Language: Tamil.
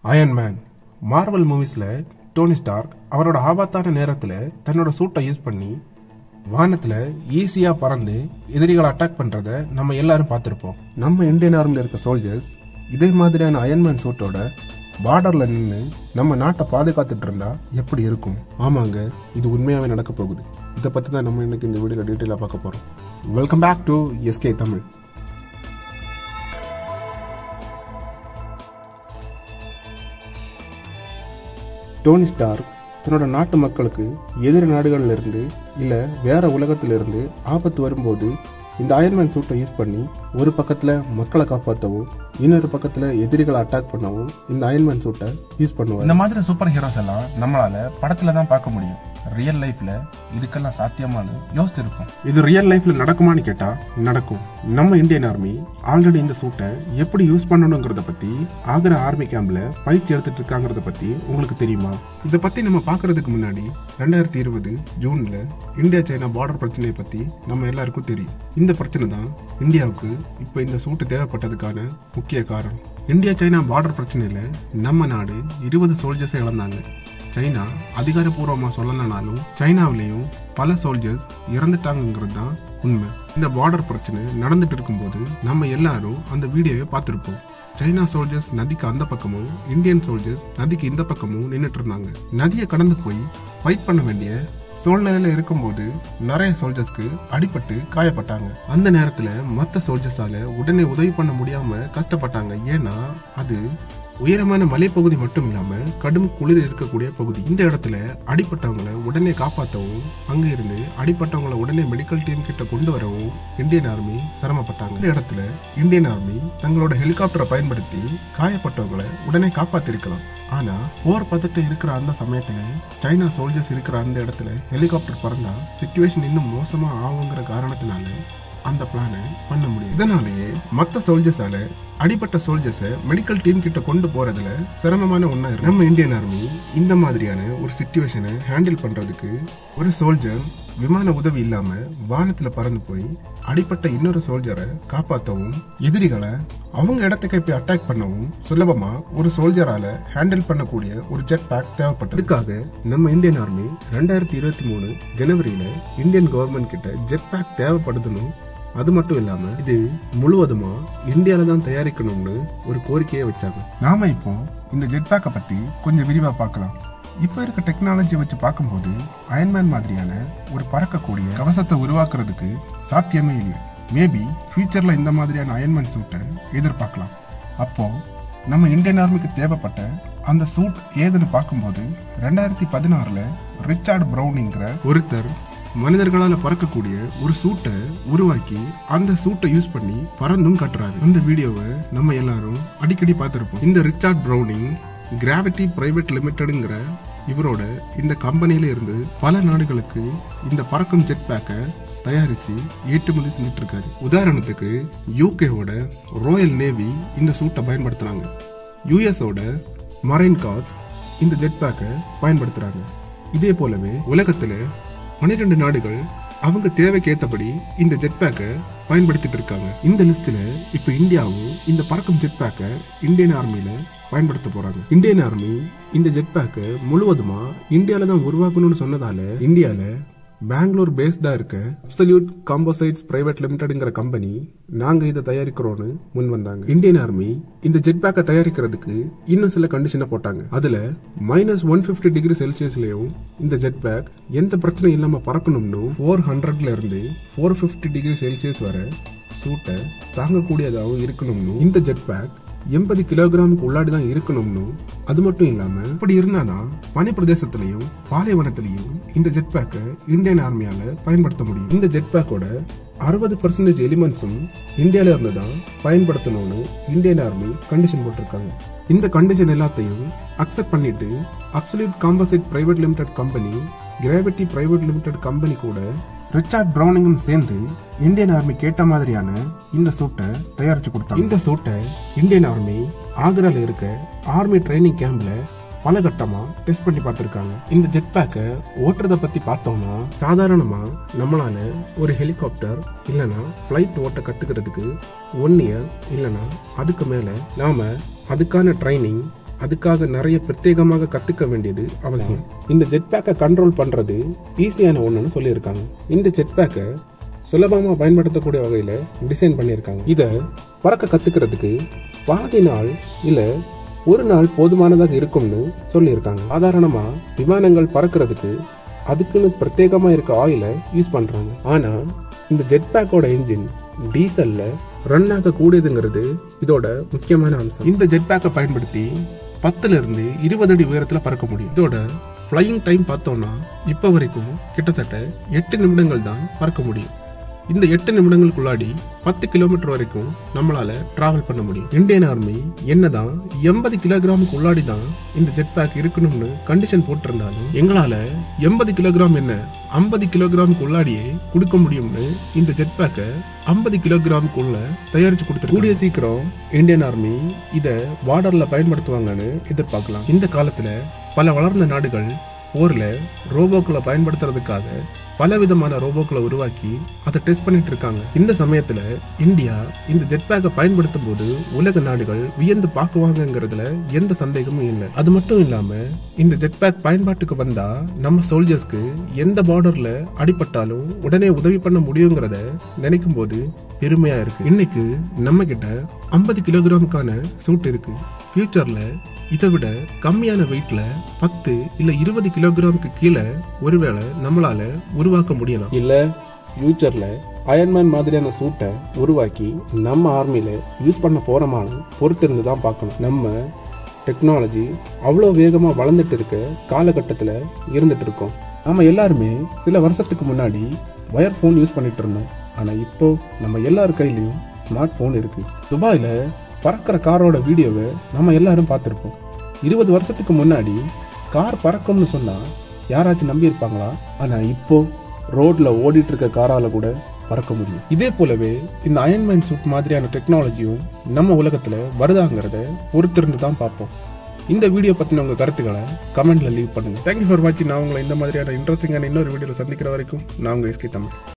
அயன் மேன் மார்வல் மூவிஸ்ல டோனி ஸ்டார்க் அவரோட ஆபத்தான நேரத்துல தன்னோட சூட்டை யூஸ் பண்ணி வானத்துல ஈஸியா பறந்து எதிரிகளை அட்டாக் பண்றத நம்ம எல்லாரும் பார்த்திருப்போம் நம்ம இந்தியன் ஆர்மில இருக்க சோல்ஜர்ஸ் இதே மாதிரியான அயன்மேன் சூட்டோட பார்டர்ல நின்று நம்ம நாட்டை பாதுகாத்துட்டு இருந்தா எப்படி இருக்கும் ஆமாங்க இது உண்மையாவே நடக்க போகுது இதை பத்தி தான் நம்ம இன்னைக்கு இந்த வீடியோல டீட்டெயிலா பார்க்க போறோம் welcome back to SK Tamil Tony Stark தன்னோட நாட்டு மக்களுக்கு எதிர நாடுகள்ல இருந்து இல்ல வேற உலகத்துல இருந்து ஆபத்து வரும்போது இந்த அயன்மேன் சூட்டை யூஸ் பண்ணி ஒரு பக்கத்துல மக்களை காப்பாற்றவும் இன்னொரு பக்கத்துல எதிரிகளை அட்டாக் பண்ணவும் இந்த அயன்மேன் சூட்டை யூஸ் பண்ணுவாங்க இந்த மாதிரி சூப்பர் ஹீரோஸ் எல்லாம் நம்மளால படத்துல தான் பார்க்க முடியும் ரியல் லைஃப்ல இதுக்கெல்லாம் சாத்தியமானு யோசிச்சிருப்போம் இது ரியல் லைஃப்ல நடக்குமான்னு கேட்டா நடக்கும் நம்ம இந்தியன் ஆர்மி ஆல்ரெடி இந்த சூட்டை எப்படி யூஸ் பண்ணணுங்கிறத பத்தி ஆக்ரா ஆர்மி கேம்ப்ல பயிற்சி எடுத்துட்டு இருக்காங்கிறத பத்தி உங்களுக்கு தெரியுமா இத பத்தி நம்ம பாக்குறதுக்கு முன்னாடி ரெண்டாயிரத்தி இருபது ஜூன்ல இந்தியா சைனா பார்டர் பிரச்சனையை பத்தி நம்ம எல்லாருக்கும் தெரியும் இந்த பிரச்சனை தான் இந்தியாவுக்கு இப்ப இந்த சூட்டு தேவைப்பட்டதுக்கான முக்கிய காரணம் இந்தியா சைனா பார்டர் பிரச்சனையில நம்ம நாடு இருபது சோல்ஜர்ஸை இழந்தாங்க சைனா அதிகாரப்பூர்வமா சொல்லலனாலும் சைனாவிலையும் பல சோல்ஜர்ஸ் இறந்துட்டாங்கிறது தான் உண்மை இந்த பார்டர் பிரச்சனை நடந்துட்டு இருக்கும்போது நம்ம எல்லாரும் அந்த வீடியோவை பார்த்திருப்போம் சைனா சோல்ஜர்ஸ் நதிக்கு அந்த பக்கமும் இந்தியன் சோல்ஜர்ஸ் நதிக்கு இந்த பக்கமும் நின்னுட்டு இருந்தாங்க நதியை கடந்து போய் ஃபைட் பண்ண வேண்டிய சூழ்நிலையில இருக்கும்போது நிறைய சோல்ஜர்ஸ்க்கு அடிபட்டு காயப்பட்டாங்க அந்த நேரத்துல மத்த சோல்ஜர்ஸால உடனே உதவி பண்ண முடியாம கஷ்டப்பட்டாங்க ஏன்னா அது உயரமான மலைப்பகுதி மட்டும் இல்லாம கடும் குளிர் இருக்கக்கூடிய பகுதி இந்த இடத்துல அடிப்பட்டவங்களை உடனே காப்பாற்றவும் அங்க இருந்து அடிப்பட்டவங்களை உடனே மெடிக்கல் டீம் கிட்ட கொண்டு வரவும் இந்தியன் ஆர்மி சிரமப்பட்டாங்க இந்த இடத்துல இந்தியன் ஆர்மி தங்களோட ஹெலிகாப்டரை பயன்படுத்தி காயப்பட்டவங்களை உடனே காப்பாத்திருக்கலாம் ஆனா போர் பதட்டம் இருக்கிற அந்த சமயத்துல சைனா சோல்ஜர்ஸ் இருக்கிற அந்த இடத்துல ஹெலிகாப்டர் பறந்தா சுச்சுவேஷன் இன்னும் மோசமா ஆகுங்கிற காரணத்தினால அந்த பிளானை பண்ண முடியும் இதனாலேயே மத்த சோல்ஜர்ஸால அடிப்பட்ட சோல்ஜர்ஸை மெடிக்கல் டீம் கிட்ட கொண்டு போறதுல சிரமமான ஒண்ணா இருக்கு நம்ம இந்தியன் ஆர்மி இந்த மாதிரியான ஒரு சுச்சுவேஷனை ஹேண்டில் பண்றதுக்கு ஒரு சோல்ஜர் விமான உதவி இல்லாம வானத்துல பறந்து போய் அடிப்பட்ட இன்னொரு சோல்ஜரை காப்பாற்றவும் எதிரிகளை அவங்க இடத்துக்கு போய் அட்டாக் பண்ணவும் சுலபமா ஒரு சோல்ஜரால ஹேண்டில் பண்ணக்கூடிய ஒரு ஜெட் பேக் தேவைப்பட்டது இதுக்காக நம்ம இந்தியன் ஆர்மி ரெண்டாயிரத்தி இருபத்தி மூணு ஜனவரியில இந்தியன் கவர்மெண்ட் கிட்ட ஜெட் பேக் தேவைப்படுதுன்னு அது மட்டும் இல்லாம இது முழுவதுமா இந்தியால தான் தயாரிக்கணும்னு ஒரு கோரிக்கையை வச்சாங்க நாம இப்போ இந்த ஜெட் பேக்கை பத்தி கொஞ்சம் விரிவா பார்க்கலாம் இப்போ இருக்க டெக்னாலஜி வச்சு பார்க்கும்போது அயன்மேன் மாதிரியான ஒரு பறக்கக்கூடிய கவசத்தை உருவாக்குறதுக்கு சாத்தியமே இல்லை மேபி ஃபியூச்சர்ல இந்த மாதிரியான அயன்மேன் சூட்டை எதிர்பார்க்கலாம் அப்போ நம்ம இந்தியன் ஆர்மிக்கு தேவைப்பட்ட அந்த சூட் ஏதுன்னு பார்க்கும்போது ரெண்டாயிரத்தி பதினாறுல ரிச்சார்ட் ப்ரௌனிங்கிற ஒருத்தர் மனிதர்களால பறக்கக்கூடிய ஒரு சூட்டை உருவாக்கி அந்த சூட்டை யூஸ் பண்ணி பறந்தும் கட்டுறாரு இந்த வீடியோவை நம்ம எல்லாரும் அடிக்கடி பார்த்திருப்போம் இந்த ரிச்சார்ட் ப்ரௌனிங் கிராவிட்டி பிரைவேட் லிமிடெட்ங்கிற இவரோட இந்த கம்பெனியில இருந்து பல நாடுகளுக்கு இந்த பறக்கும் ஜெட் பேக்கை தயாரிச்சு ஏற்றுமதி செஞ்சுட்டு இருக்காரு உதாரணத்துக்கு யூகேவோட ராயல் நேவி இந்த சூட்டை பயன்படுத்துறாங்க யூஎஸோட மரைன் கார்ப்ஸ் இந்த ஜெட் பேக்கை பயன்படுத்துறாங்க இதே போலவே உலகத்துல பன்னிரெண்டு நாடுகள் அவங்க தேவைக்கு ஏத்தபடி இந்த ஜெட் பேக்கை பயன்படுத்திட்டு இருக்காங்க இந்த லிஸ்ட்ல இப்ப இந்தியாவும் இந்த பறக்கும் ஜெட் பேக்கை இந்தியன் ஆர்மியில பயன்படுத்த போறாங்க இந்தியன் ஆர்மி இந்த ஜெட் பேக்கை முழுவதுமா இந்தியால தான் உருவாக்கணும்னு சொன்னதால இந்தியால பெங்களூர் பேஸ்டா இருக்க அப்சல்யூட் காம்போசைட்ஸ் பிரைவேட் லிமிடெட்ங்கிற கம்பெனி நாங்க இதை தயாரிக்கிறோம்னு முன் வந்தாங்க இந்தியன் ஆர்மி இந்த ஜெட் பேக்கை தயாரிக்கிறதுக்கு இன்னும் சில கண்டிஷனை போட்டாங்க அதுல மைனஸ் ஒன் பிப்டி டிகிரி செல்சியஸ்லயும் இந்த ஜெட் பேக் எந்த பிரச்சனையும் இல்லாம பறக்கணும்னு ஃபோர் ஹண்ட்ரட்ல இருந்து ஃபோர் பிப்டி டிகிரி செல்சியஸ் வரை சூட்டை தாங்கக்கூடியதாகவும் இருக்கணும்னு இந்த ஜெட் பேக் எண்பது கிலோகிராமுக்கு உள்ளாடி தான் இருக்கணும்னு அது மட்டும் இல்லாம இப்படி இருந்தாதான் பனி பிரதேசத்திலையும் பாலைவனத்திலையும் இந்த ஜெட் பேக்கை இந்தியன் ஆர்மியால பயன்படுத்த முடியும் இந்த ஜெட் பேக்கோட அறுபது பர்சன்டேஜ் எலிமெண்ட்ஸும் இந்தியால இருந்து தான் பயன்படுத்தணும்னு இந்தியன் ஆர்மி கண்டிஷன் போட்டிருக்காங்க இந்த கண்டிஷன் எல்லாத்தையும் அக்செப்ட் பண்ணிட்டு Absolute composite private limited company Gravity private limited company கூட ரிச்சார்ட் ப்ரௌனிங்கும் சேர்ந்து இந்தியன் ஆர்மி கேட்ட மாதிரியான இந்த சூட்டை தயாரிச்சு கொடுத்தாங்க இந்த சூட்டை இந்தியன் ஆர்மி ஆக்ரால இருக்க ஆர்மி ட்ரைனிங் கேம்ப்ல பல கட்டமா டெஸ்ட் பண்ணி பார்த்திருக்காங்க இந்த ஜெட் பேக்கை ஓட்டுறத பத்தி பார்த்தோம்னா சாதாரணமா நம்மளால ஒரு ஹெலிகாப்டர் இல்லனா ஃபிளைட் ஓட்ட கத்துக்கிறதுக்கு ஒன் இயர் இல்லனா அதுக்கு மேல நாம அதுக்கான ட்ரைனிங் அதுக்காக நிறைய பிரத்யேகமாக கத்துக்க வேண்டியது அவசியம் இந்த ஜெட் பேக்கை கண்ட்ரோல் பண்றது ஈஸியான ஒண்ணுன்னு சொல்லியிருக்காங்க இந்த ஜெட் பேக்கை சுலபமா பயன்படுத்தக்கூடிய வகையில டிசைன் பண்ணியிருக்காங்க இத பறக்க கத்துக்கிறதுக்கு பாதி நாள் இல்ல ஒரு நாள் போதுமானதாக இருக்கும்னு சொல்லியிருக்காங்க சாதாரணமா விமானங்கள் பறக்கிறதுக்கு அதுக்குன்னு பிரத்யேகமா இருக்க ஆயில யூஸ் பண்றாங்க ஆனா இந்த ஜெட் பேக்கோட இன்ஜின் டீசல்ல ரன் ஆக கூடியதுங்கிறது இதோட முக்கியமான அம்சம் இந்த ஜெட் பேக்கை பயன்படுத்தி பத்துல இருந்து இருபது அடி உயரத்துல பறக்க முடியும் இதோட ஃப்ளையிங் டைம் பார்த்தோம்னா இப்ப வரைக்கும் கிட்டத்தட்ட எட்டு நிமிடங்கள் தான் பறக்க முடியும் இந்த எட்டு நிமிடங்களுக்குள்ளாடி பத்து கிலோமீட்டர் வரைக்கும் நம்மளால டிராவல் பண்ண முடியும் இந்தியன் ஆர்மி என்னதான் எண்பது கிலோகிராமுக்கு உள்ளாடி தான் இந்த ஜெட் பேக் இருக்கணும்னு கண்டிஷன் போட்டிருந்தாலும் எங்களால எண்பது கிலோகிராம் என்ன ஐம்பது கிலோகிராமுக்கு உள்ளாடியே கொடுக்க முடியும்னு இந்த ஜெட் பேக்கை ஐம்பது கிலோகிராமுக்குள்ள தயாரிச்சு கொடுத்துரு கூடிய சீக்கிரம் இந்தியன் ஆர்மி இத பார்டர்ல பயன்படுத்துவாங்கன்னு எதிர்பார்க்கலாம் இந்த காலத்துல பல வளர்ந்த நாடுகள் போர்ல ரோபோக்களை பயன்படுத்துறதுக்காக பல விதமான ரோபோக்களை உருவாக்கி அதை டெஸ்ட் பண்ணிட்டு இருக்காங்க இந்த சமயத்துல இந்தியா இந்த ஜெட் பேக்கை பயன்படுத்தும் போது உலக நாடுகள் வியந்து பார்க்குவாங்கங்கிறதுல எந்த சந்தேகமும் இல்லை அது மட்டும் இல்லாம இந்த ஜெட் பேக் பயன்பாட்டுக்கு வந்தா நம்ம சோல்ஜர்ஸ்க்கு எந்த பார்டர்ல அடிபட்டாலும் உடனே உதவி பண்ண முடியுங்கிறத நினைக்கும் போது பெருமையா இருக்கு இன்னைக்கு நம்ம கிட்ட ஐம்பது கிலோகிராமுக்கான சூட் இருக்கு ஃபியூச்சர்ல இதை விட கம்மியான வெயிட்ல பத்து இல்ல இருபது கிலோகிராமுக்கு கீழே ஒருவேளை நம்மளால உருவாக்க முடியலாம் இல்ல ஃபியூச்சர்ல அயன்மேன் மாதிரியான சூட்டை உருவாக்கி நம்ம ஆர்மியில யூஸ் பண்ண போறோமான்னு பொறுத்திருந்து தான் பார்க்கணும் நம்ம டெக்னாலஜி அவ்வளோ வேகமாக வளர்ந்துட்டு இருக்க காலகட்டத்தில் இருந்துட்டு இருக்கோம் நாம எல்லாருமே சில வருஷத்துக்கு முன்னாடி வயர் ஃபோன் யூஸ் பண்ணிட்டு இருந்தோம் ஆனால் இப்போ நம்ம எல்லார் கையிலயும் ஸ்மார்ட் ஃபோன் இருக்கு துபாயில பறக்கிற காரோட வீடியோவை நம்ம எல்லாரும் பார்த்துருப்போம் இருபது வருஷத்துக்கு முன்னாடி கார் பறக்கும்னு சொன்னா யாராச்சும் நம்பி இருப்பாங்களா ஆனா இப்போ ரோட்ல ஓடிட்டு இருக்க காரால கூட பறக்க முடியும் இதே போலவே இந்த அயன்மேன் சூட் மாதிரியான டெக்னாலஜியும் நம்ம உலகத்துல வருதாங்கிறத பொறுத்திருந்து தான் பார்ப்போம் இந்த வீடியோ பத்தின உங்க கருத்துக்களை கமெண்ட்ல லீவ் பண்ணுங்க தேங்க்யூ ஃபார் வாட்சிங் நான் உங்களை இந்த மாதிரியான இன்ட்ரெஸ்டிங்கான இன்னொரு வீடியோல சந்திக்கிற வரைக்கும் நான் உங்க எஸ்கே தமிழ்